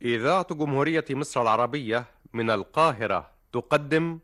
إذاعة جمهورية مصر العربية من القاهرة تقدم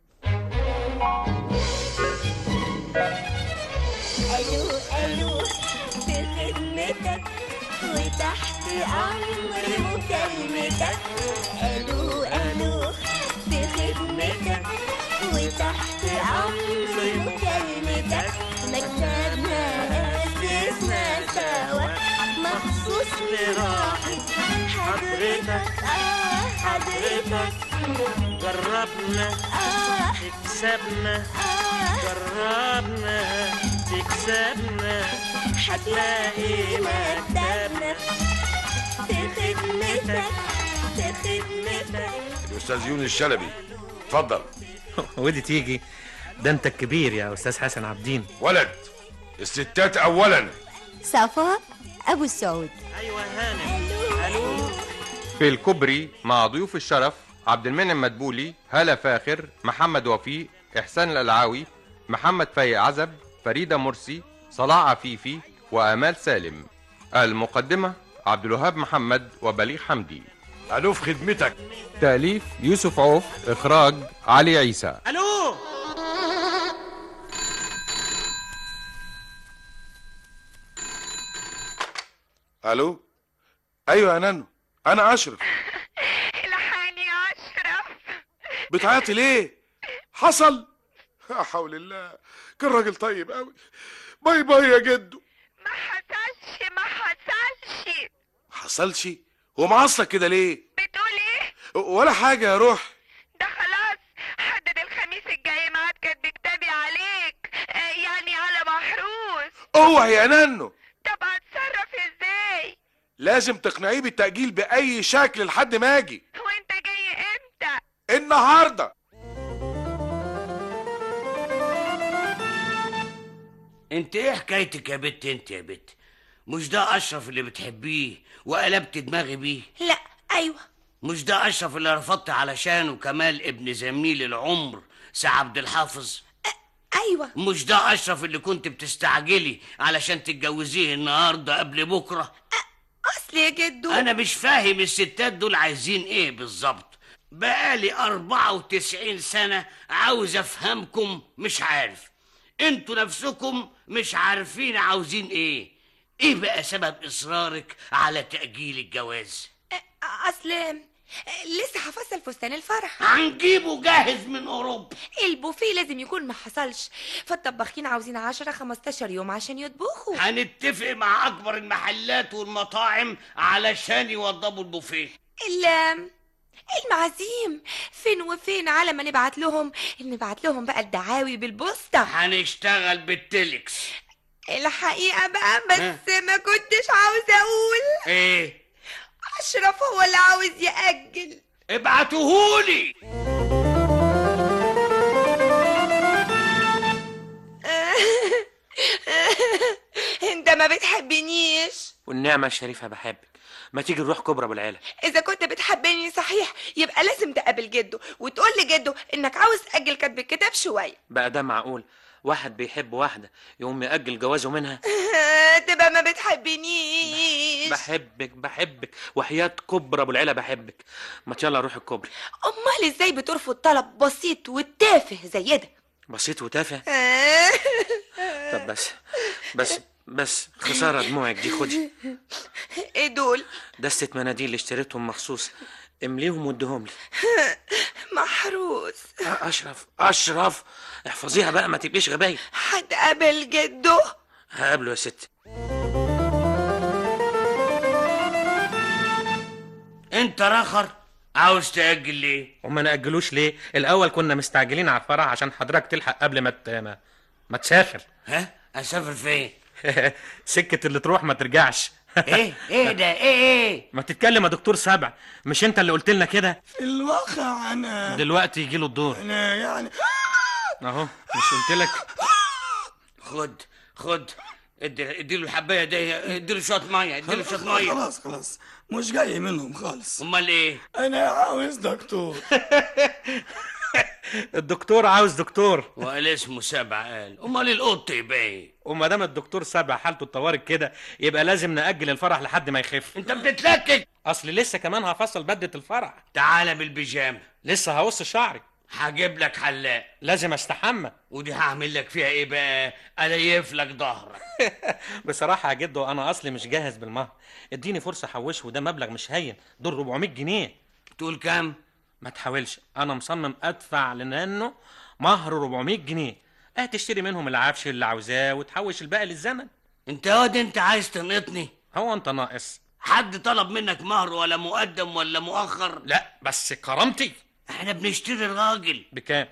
الو الو في خدمتك وتحت امر مكالمتك الو الو في خدمتك وتحت امر مكالمتك مكتبنا اسسنا سوا مخصوص لراحة حضرتك اه حضرتك جربنا اه تكسبنا اه جربنا تكسبنا هتلاقي مكتبنا في خدمتك في خدمتك الاستاذ يونس شلبي اتفضل ودي تيجي ده انت الكبير يا استاذ حسن عبدين ولد الستات اولا صفا أبو السعود ايوه هانم الو في الكوبري مع ضيوف الشرف عبد المنعم مدبولي هالة فاخر محمد وفيق إحسان الألعاوي محمد فايق عزب فريدة مرسي صلاح عفيفي وآمال سالم المقدمة عبد الوهاب محمد وبليغ حمدي الو في خدمتك تأليف يوسف عوف إخراج علي عيسى الو الو ايوه يا نانو انا اشرف الحقني يا اشرف بتعيطي ليه حصل لا حول الله كان راجل طيب قوي باي باي يا جدو ما حصلش ما حصلش حصلش هو معصلك كده ليه بتقول ايه ولا حاجه يا روح ده خلاص حدد الخميس الجاي ميعاد كاتب كتابي عليك آه، يعني على محروس اوعي يا نانو طب هتصرف ازاي لازم تقنعيه بالتأجيل بأي شكل لحد ما أجي وانت جاي امتى النهاردة انت ايه حكايتك يا بت انت يا بت مش ده اشرف اللي بتحبيه وقلبت دماغي بيه لا ايوه مش ده اشرف اللي رفضت علشانه كمال ابن زميل العمر سي عبد الحافظ ايوه مش ده اشرف اللي كنت بتستعجلي علشان تتجوزيه النهارده قبل بكره اصل يا جدو انا مش فاهم الستات دول عايزين ايه بالظبط بقالي 94 سنة عاوز افهمكم مش عارف انتوا نفسكم مش عارفين عاوزين ايه ايه بقى سبب اصرارك على تأجيل الجواز اصل لسه هفصل فستان الفرح هنجيبه جاهز من اوروبا البوفيه لازم يكون ما حصلش فالطباخين عاوزين 10 15 يوم عشان يطبخوا هنتفق مع اكبر المحلات والمطاعم علشان يوضبوا البوفيه ال المعازيم فين وفين على ما نبعت لهم نبعت لهم بقى الدعاوي بالبوسطة هنشتغل بالتليكس الحقيقة بقى بس ها؟ ما كنتش عاوزة أقول ايه أشرف هو اللي عاوز يأجل ابعتوهولي انت ما بتحبنيش والنعمة الشريفة بحبك ما تيجي نروح كبرى بالعيلة اذا كنت بتحبني صحيح يبقى لازم تقابل جده وتقول لجده انك عاوز تاجل كتب الكتاب شويه بقى ده معقول واحد بيحب واحدة يقوم يأجل جوازه منها تبقى ما بتحبنيش بحبك بحبك وحياة كبرى ابو العيلة بحبك ما يلا نروح الكوبري امال ازاي بترفض طلب بسيط وتافه زي ده بسيط وتافه طب بس بس بس خسارة دموعك دي خدي ايه دول دستة مناديل اللي اشتريتهم مخصوص امليهم واديهم لي محروس اشرف اشرف احفظيها بقى ما تبقيش غباية هتقابل جده هقابله يا ستي انت رخر عاوز تأجل ليه وما نأجلوش ليه الاول كنا مستعجلين على الفرح عشان حضرتك تلحق قبل ما ت... ما, ما تسافر ها اسافر فين سكة اللي تروح ما ترجعش ايه ايه ده ايه ايه ما تتكلم يا دكتور سبع مش انت اللي قلت لنا كده في الواقع انا دلوقتي يجي له الدور انا يعني اهو مش قلت لك خد خد ادي اديله الحبايه دي اديله شويه ميه اديله شويه ميه خلاص خلاص مش جاي منهم خالص امال ايه انا عاوز دكتور الدكتور عاوز دكتور وقال اسمه سبع قال امال القط يبقى ايه وما دام الدكتور سبع حالته الطوارئ كده يبقى لازم نأجل الفرح لحد ما يخف انت بتتلكك اصل لسه كمان هفصل بدة الفرح تعالى بالبيجامه لسه هقص شعري هجيب لك حلاق لازم استحمى ودي هعمل لك فيها ايه بقى اليف لك ظهرك بصراحة يا جدو انا اصلي مش جاهز بالمهر اديني فرصة احوشه وده مبلغ مش هين دول 400 جنيه تقول كام ما تحاولش انا مصمم ادفع لانه مهر 400 جنيه اه تشتري منهم العفش اللي عاوزاه وتحوش الباقي للزمن انت واد انت عايز تنقطني هو انت ناقص حد طلب منك مهر ولا مقدم ولا مؤخر لا بس كرامتي احنا بنشتري الراجل بكام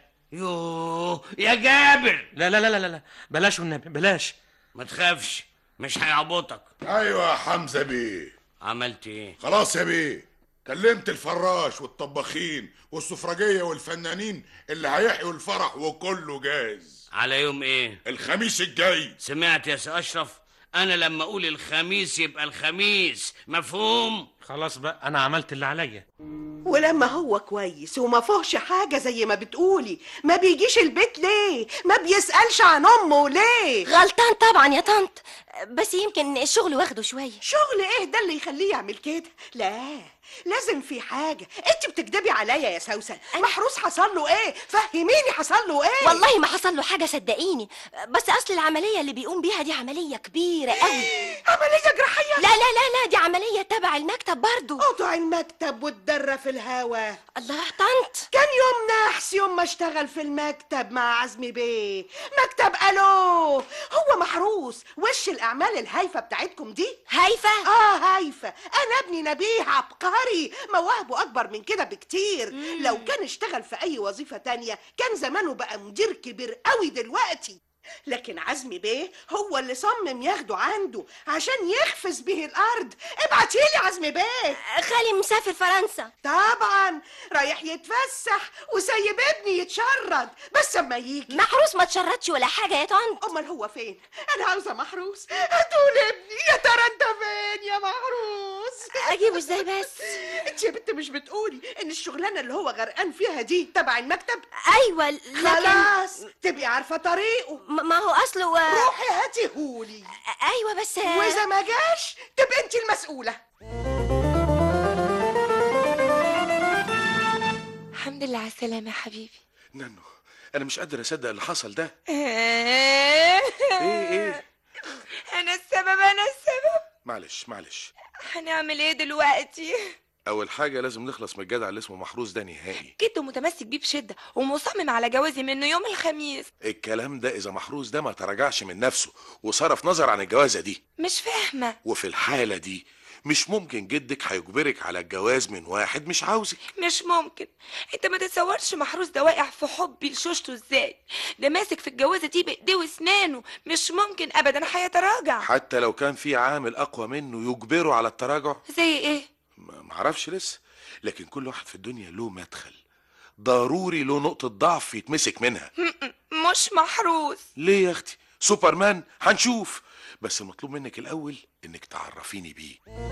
يوه يا جابر لا لا لا لا لا بلاش والنبي بلاش ما تخافش مش هيعبطك ايوه يا حمزه بيه عملت ايه خلاص يا بيه كلمت الفراش والطباخين والسفرجيه والفنانين اللي هيحيوا الفرح وكله جاهز على يوم ايه الخميس الجاي سمعت يا سي اشرف انا لما اقول الخميس يبقى الخميس مفهوم خلاص بقى انا عملت اللي عليا ولما هو كويس وما فيهش حاجة زي ما بتقولي ما بيجيش البيت ليه ما بيسألش عن أمه ليه غلطان طبعا يا طنط بس يمكن الشغل واخده شوية شغل ايه ده اللي يخليه يعمل كده لا لازم في حاجة انت بتكدبي عليا يا سوسن محروس حصل له ايه فهميني حصل له ايه والله ما حصل له حاجة صدقيني بس أصل العملية اللي بيقوم بيها دي عملية كبيرة قوي عملية جراحية لا لا لا لا دي عملية تبع المكتب برضو قطع المكتب والدرة في الهوا الله طنط كان يوم نحس يوم ما اشتغل في المكتب مع عزمي بيه مكتب الو هو محروس وش الاعمال الهايفه بتاعتكم دي هايفة اه هايفه انا ابني نبيه عبقري مواهبه اكبر من كده بكتير لو كان اشتغل في اي وظيفه تانية كان زمانه بقى مدير كبير قوي دلوقتي لكن عزمي بيه هو اللي صمم ياخده عنده عشان يخفز به الارض ابعتيلي عزمي بيه خالي مسافر فرنسا طبعا رايح يتفسح وسايب ابني يتشرد بس اما يجي محروس ما تشردش ولا حاجة يا طنط امال هو فين انا عاوزه محروس هاتول ابني يا ترى انت فين يا محروس أجيبه ازاي بس انت يا بنت مش بتقولي ان الشغلانه اللي هو غرقان فيها دي تبع المكتب أيوة لكن خلاص تبقي عارفه طريقه م- ما هو أصله روحي هاتيهولي أيوة بس واذا ما جاش تبقى انت المسؤوله الحمد لله على السلامة يا حبيبي نانو انا مش قادر اصدق اللي حصل ده ايه ايه انا السبب انا السبب معلش معلش هنعمل ايه دلوقتي اول حاجه لازم نخلص من الجدع اللي اسمه محروس ده نهائي جد متمسك بيه بشدة ومصمم على جوازي منه يوم الخميس الكلام ده اذا محروس ده ما تراجعش من نفسه وصرف نظر عن الجوازه دي مش فاهمة وفي الحاله دي مش ممكن جدك هيجبرك على الجواز من واحد مش عاوزك مش ممكن انت ما تتصورش محروس ده واقع في حبي لشوشته ازاي ده ماسك في الجوازة دي بايديه واسنانه مش ممكن ابدا هيتراجع حتى لو كان في عامل اقوى منه يجبره على التراجع زي ايه ما معرفش لسه لكن كل واحد في الدنيا له مدخل ضروري له نقطة ضعف يتمسك منها مش محروس ليه يا اختي سوبرمان هنشوف بس المطلوب منك الاول انك تعرفيني بيه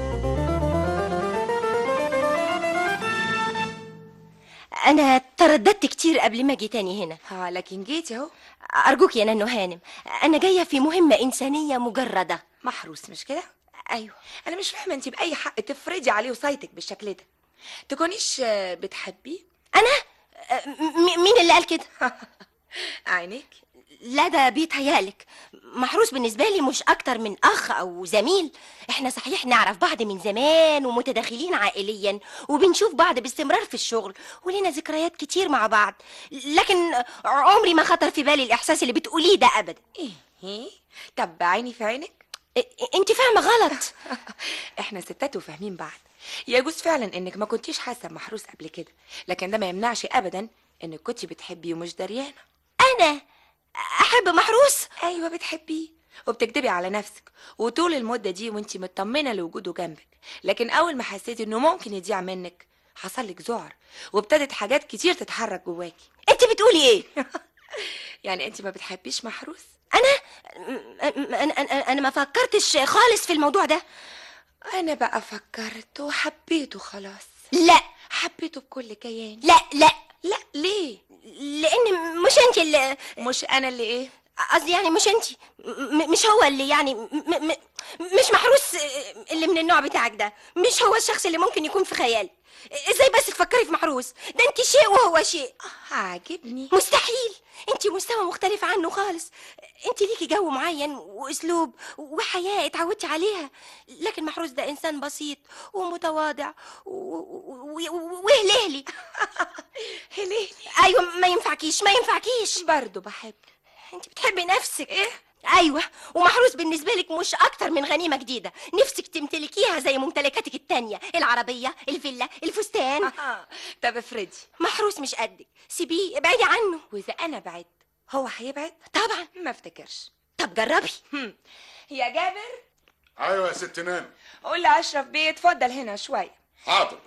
أنا ترددت كتير قبل ما أجي تاني هنا ها لكن جيت اهو أرجوك يا نانو هانم أنا جاية في مهمة إنسانية مجردة محروس مش كده أيوة انا مش فاهمه انت باي حق تفرضي عليه وصايتك بالشكل ده تكونيش آه، بتحبيه أنا م- مين اللي قال كده عينيك لا ده بيتهيألك محروس بالنسبة لي مش أكتر من أخ أو زميل إحنا صحيح نعرف بعض من زمان ومتداخلين عائليا وبنشوف بعض باستمرار في الشغل ولنا ذكريات كتير مع بعض لكن عمري ما خطر في بالي الإحساس اللي بتقوليه ده أبدا ايه ايه طب عيني في عينك انت فاهمة غلط احنا ستات وفاهمين بعض يجوز فعلا انك ما كنتيش حاسه بمحروس قبل كده لكن ده ما يمنعش ابدا انك كنتي بتحبيه ومش دريانه انا احب محروس ايوه بتحبيه وبتكدبي على نفسك وطول المده دي وانتي مطمنه لوجوده جنبك لكن اول ما حسيتي انه ممكن يضيع منك حصل لك ذعر وابتدت حاجات كتير تتحرك جواكي انت بتقولي ايه يعني انت ما بتحبيش محروس انا انا انا, أنا ما فكرتش خالص في الموضوع ده انا بقى فكرت وحبيته خلاص لا حبيته بكل كياني لا لا لا ليه لان مش انت اللي مش انا اللي ايه قصدي يعني مش انت م- مش هو اللي يعني م- م- م- مش محروس اللي من النوع بتاعك ده مش هو الشخص اللي ممكن يكون في خيالي ازاي بس تفكري في محروس ده انت شيء وهو شيء عاجبني مستحيل انت مستوى مختلف عنه خالص انت ليكي جو معين واسلوب وحياه اتعودتي عليها لكن محروس ده انسان بسيط ومتواضع و- و- و- وهلهلي هلهلي ايوه ما ينفعكيش ما ينفعكيش برضه بحب انت بتحبي نفسك ايه ايوه ومحروس بالنسبه لك مش اكتر من غنيمه جديده نفسك تمتلكيها زي ممتلكاتك التانية العربيه الفيلا الفستان طب افرضي محروس مش قدك سيبيه ابعدي عنه واذا انا بعدت هو هيبعد طبعا ما افتكرش طب جربي هم. يا جابر ايوه يا ست نان قول لاشرف بيه اتفضل هنا شويه حاضر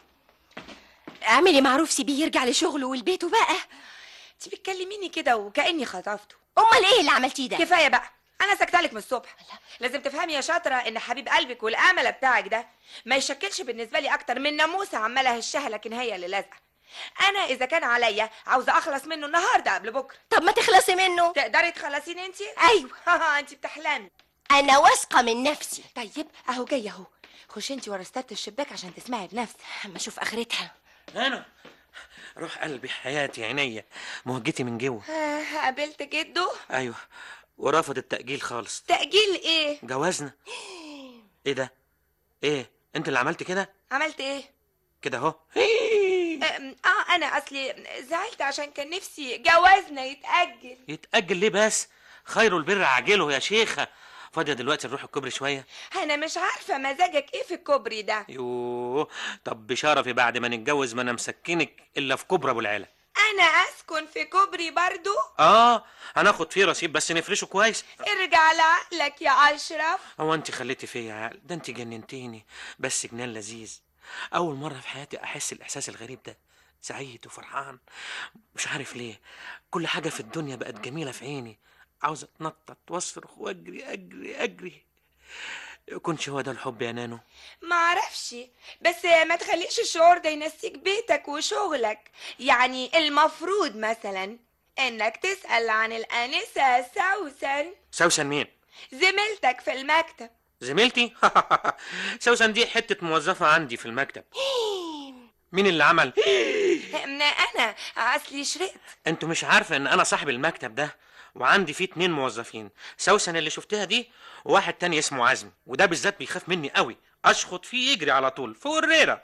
اعملي معروف سيبيه يرجع لشغله ولبيته بقى انت بتكلميني كده وكاني خطفته امال ايه اللي عملتيه ده كفايه بقى انا سكتلك من الصبح لازم تفهمي يا شاطره ان حبيب قلبك والامل بتاعك ده ما يشكلش بالنسبه لي اكتر من ناموسه عماله هشها لكن هي اللي لازقه انا اذا كان عليا عاوزه اخلص منه النهارده قبل بكره طب ما تخلصي منه تقدري تخلصيني انت ايوه انت بتحلمي انا واثقه من نفسي طيب اهو جاي اهو خشي انت ورا ستاره الشباك عشان تسمعي بنفسك اما اشوف اخرتها انا روح قلبي حياتي عينيا مهجتي من جوه آه قابلت جده ايوه ورفض التأجيل خالص تأجيل ايه جوازنا ايه ده ايه انت اللي عملت كده عملت ايه كده اهو أم، اه انا اصلي زعلت عشان كان نفسي جوازنا يتأجل يتأجل ليه بس خير البر عاجله يا شيخة فاضية دلوقتي نروح الكوبري شوية انا مش عارفه مزاجك ايه في الكوبري ده يوه طب بشرفي بعد ما نتجوز ما انا مسكنك الا في كوبري ابو العلا انا اسكن في كوبري برضو اه هناخد فيه رصيد بس نفرشه كويس ارجع لعقلك يا اشرف هو انت خليتي فيا عقل ده انت جننتيني بس جنان لذيذ اول مره في حياتي احس الاحساس الغريب ده سعيد وفرحان مش عارف ليه كل حاجه في الدنيا بقت جميله في عيني عاوز اتنطط واصرخ واجري اجري اجري يكونش هو ده الحب يا نانو معرفش بس ما تخليش الشعور ده ينسيك بيتك وشغلك يعني المفروض مثلا انك تسأل عن الانسة سوسن سوسن مين زميلتك في المكتب زميلتي سوسن دي حته موظفه عندي في المكتب مين اللي عمل انا اصلي شرقت انتوا مش عارفه ان انا صاحب المكتب ده وعندي فيه اتنين موظفين سوسن اللي شفتها دي وواحد تاني اسمه عزمي وده بالذات بيخاف مني قوي اشخط فيه يجري على طول فوق الريره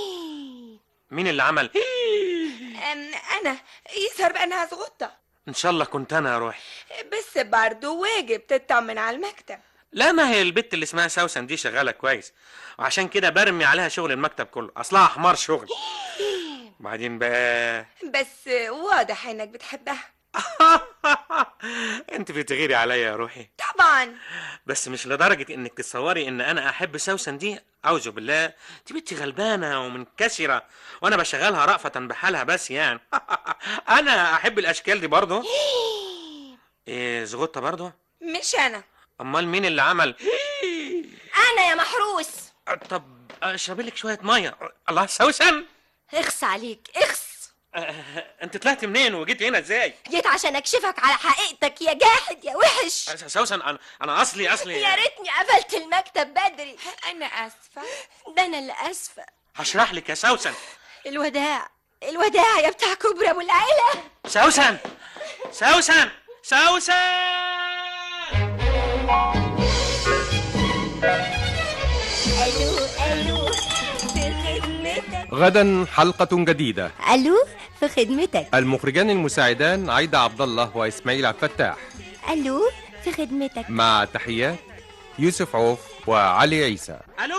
مين اللي عمل أم، انا يظهر بانها زغطة ان شاء الله كنت انا يا روحي بس برضه واجب تطمن على المكتب لا ما هي البت اللي اسمها سوسن دي شغاله كويس وعشان كده برمي عليها شغل المكتب كله اصلها حمار شغل بعدين بقى بس واضح انك بتحبها انت بتغيري عليا يا روحي طبعا بس مش لدرجة انك تتصوري ان انا احب سوسن دي اعوذ بالله دي بنتي غلبانة ومنكسرة وانا بشغلها رأفة بحالها بس يعني انا احب الاشكال دي برضه ايه زغطة برضه مش انا امال مين اللي عمل انا يا محروس طب اشرب لك شوية مية الله سوسن اخس عليك اخس انت طلعت منين وجيت هنا ازاي جيت عشان اكشفك على حقيقتك يا جاحد يا وحش سوسن انا انا اصلي اصلي يا ريتني قفلت المكتب بدري انا اسفه ده انا اللي اسفه هشرح لك يا سوسن الوداع الوداع يا بتاع كبرى ابو العيله سوسن سوسن سوسن الو الو في خدمتك غدا حلقة جديدة الو في خدمتك المخرجان المساعدان عايدة عبد الله وإسماعيل عبد الفتاح الو في خدمتك مع تحيات يوسف عوف وعلي عيسى الو